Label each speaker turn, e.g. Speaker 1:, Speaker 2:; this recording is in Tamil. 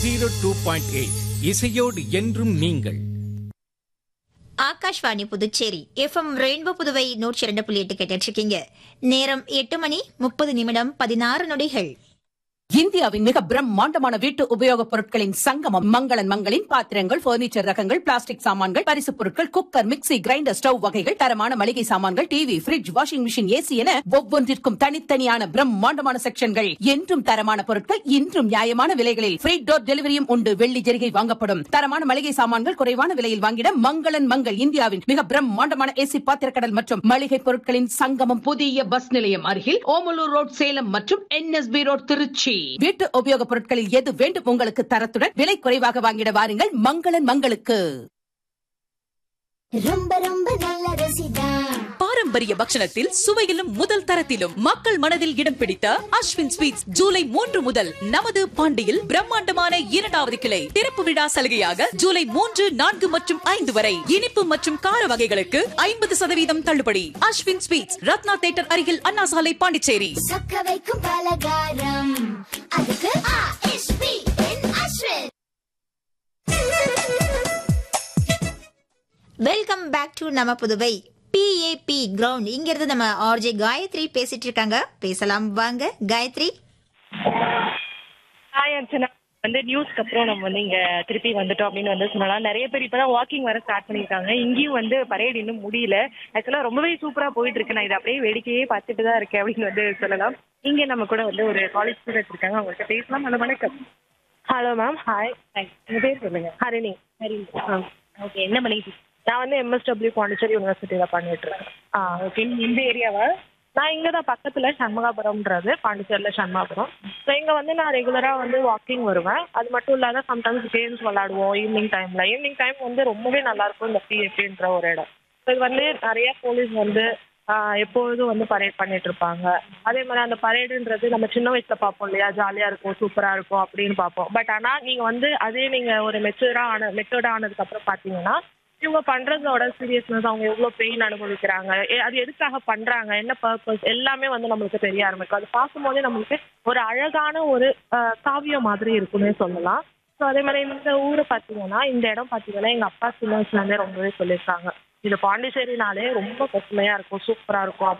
Speaker 1: ஜீரோ டூ பாயிண்ட் எயிட் இசையோடு என்றும் நீங்கள்
Speaker 2: ஆகாஷ்வாணி புதுச்சேரி எஃப்எம் ரெயின்போ புதுவை நூற்றி இரண்டு புள்ளி எட்டு கேட்டுட்டு இருக்கீங்க நேரம் எட்டு மணி முப்பது நிமிடம் பதினாறு நொடிகள்
Speaker 3: இந்தியாவின் மிக பிரம்மாண்டமான வீட்டு உபயோகப் பொருட்களின் சங்கமம் மங்களன் மங்களின் பாத்திரங்கள் பர்னிச்சர் ரகங்கள் பிளாஸ்டிக் சாமான்கள் பரிசுப் பொருட்கள் குக்கர் மிக்ஸி கிரைண்டர் ஸ்டவ் வகைகள் தரமான மளிகை சாமான்கள் TV fridge washing machine AC என ஒவ்வொன்றிற்கும் தனித்தனியான பிரம்மாண்டமான செக்ஷன்கள் என்றும் தரமான பொருட்கள் இன்றும் நியாயமான விலைகளில் ஃப்ரீ டோர் டெலிவரியும் உண்டு வெள்ளி ஜெரிகை வாங்கப்படும் தரமான மளிகை சாமான்கள் குறைவான விலையில் வாங்கிட மங்களன் மங்கள் இந்தியாவின் மிக பிரம்மாண்டமான ஏசி பாத்திரக்கடல் மற்றும் மளிகை பொருட்களின் சங்கமம் புதிய பஸ் நிலையம் அருகில் ஓமலூர் ரோட் சேலம் மற்றும் என்எஸ்பி ரோட் திருச்சி வீட்டு உபயோகப் பொருட்களில் எது வேண்டும் உங்களுக்கு தரத்துடன் விலை குறைவாக வாங்கிட வாருங்கள் மங்களன் மங்களுக்கு
Speaker 4: ரொம்ப ரொம்ப நல்ல ருசிதா
Speaker 5: பாரம்பரிய பக்ஷணத்தில் சுவையிலும் முதல் தரத்திலும் மக்கள் மனதில் இடம் பிடித்த அஸ்வின் ஸ்வீட்ஸ் ஜூலை மூன்று முதல் நமது பாண்டியில் பிரம்மாண்டமான இரண்டாவது கிளை திறப்பு விழா சலுகையாக ஜூலை மூன்று நான்கு மற்றும் ஐந்து வரை இனிப்பு மற்றும் கார வகைகளுக்கு ஐம்பது சதவீதம் தள்ளுபடி அஸ்வின் ஸ்வீட்ஸ் ரத்னா தேட்டர் அருகில் அண்ணா சாலை பாண்டிச்சேரி
Speaker 4: சொக்க வைக்கும் பலகாரம் அதுக்கு ஆ.எஸ்.பி. என் அஸ்வின்
Speaker 2: வெல்கம் பேக் டு நம்ம புதுவை பிஏபி கிரவுண்ட் இங்க இருந்து நம்ம ஆர்ஜே காயத்ரி பேசிட்டு இருக்காங்க பேசலாம் வாங்க காயத்ரி
Speaker 6: ஹாய் அர்ச்சனா வந்து நியூஸ்க்கு அப்புறம் நம்ம வந்து இங்க திருப்பி வந்துட்டோம் அப்படின்னு வந்து சொல்லலாம் நிறைய பேர் இப்பதான் வாக்கிங் வர ஸ்டார்ட் பண்ணிருக்காங்க இங்கேயும் வந்து பரேட் இன்னும் முடியல ஆக்சுவலா ரொம்பவே சூப்பரா போயிட்டு இருக்கு நான் இதை அப்படியே வேடிக்கையே பார்த்துட்டு தான் இருக்கேன் அப்படின்னு வந்து சொல்லலாம் இங்க நம்ம கூட வந்து ஒரு காலேஜ் ஸ்டூடெண்ட் இருக்காங்க அவங்கள்ட்ட பேசலாம் ஹலோ வணக்கம் ஹலோ மேம் ஹாய் உங்க பேர் சொல்லுங்க ஹரிணி ஹரிணி ஓகே என்ன பண்ணிட்டு நான் வந்து எம்எஸ்டபிள்யூ பாண்டிச்சேரி யூனிவர்சிட்டியில பண்ணிட்டு இருக்கேன் ஆ ஓகே நீங்க இந்த ஏரியாவா நான் இங்கே தான் பக்கத்தில் சண்முகாபுரம்ன்றது பாண்டிச்சேரியில் சண்முகாபுரம் ஸோ இங்கே வந்து நான் ரெகுலராக வந்து வாக்கிங் வருவேன் அது மட்டும் இல்லாத சம்டைம்ஸ் கேம்ஸ் விளாடுவோம் ஈவினிங் டைமில் ஈவினிங் டைம் வந்து ரொம்பவே நல்லாயிருக்கும் இந்த பிஎஃப்ன்ற ஒரு இடம் ஸோ இது வந்து நிறைய போலீஸ் வந்து ஆஹ், எப்பொழுதும் வந்து பரேட் பண்ணிட்டு இருப்பாங்க அதே மாதிரி அந்த பரேடுன்றது நம்ம சின்ன வயசுல பார்ப்போம் இல்லையா ஜாலியாக இருக்கும் சூப்பராக இருக்கும் அப்படின்னு பார்ப்போம் பட் ஆனால் நீங்கள் வந்து அதே நீங்கள் ஒரு மெச்சூராக ஆன மெச்சூர்டாக ஆனதுக்கப்புறம் பார்த்தீங்கன்னா இவங்க பண்றதோட சீரியஸ்னஸ் அவங்க எவ்வளவு பெயின் அனுபவிக்கிறாங்க எ- அது எதுக்காக பண்றாங்க என்ன பர்பஸ் எல்லாமே வந்து நம்மளுக்கு தெரிய ஆரம்பிக்கும் அது பார்க்கும்போதே நம்மளுக்கு ஒரு அழகான ஒரு அஹ், காவியம் மாதிரி இருக்குன்னே சொல்லலாம் ஸோ அதே மாதிரி இந்த ஊரை பார்த்தீங்கன்னா இந்த இடம் பார்த்தீங்கன்னா எங்க அப்பா சின்ன வயசுல இருந்தே ரொம்பவே சொல்லியிருக்காங்க இது பாண்டிச்சேரினாலே ரொம்ப பசுமையா இருக்கும் சூப்பரா இருக்கும்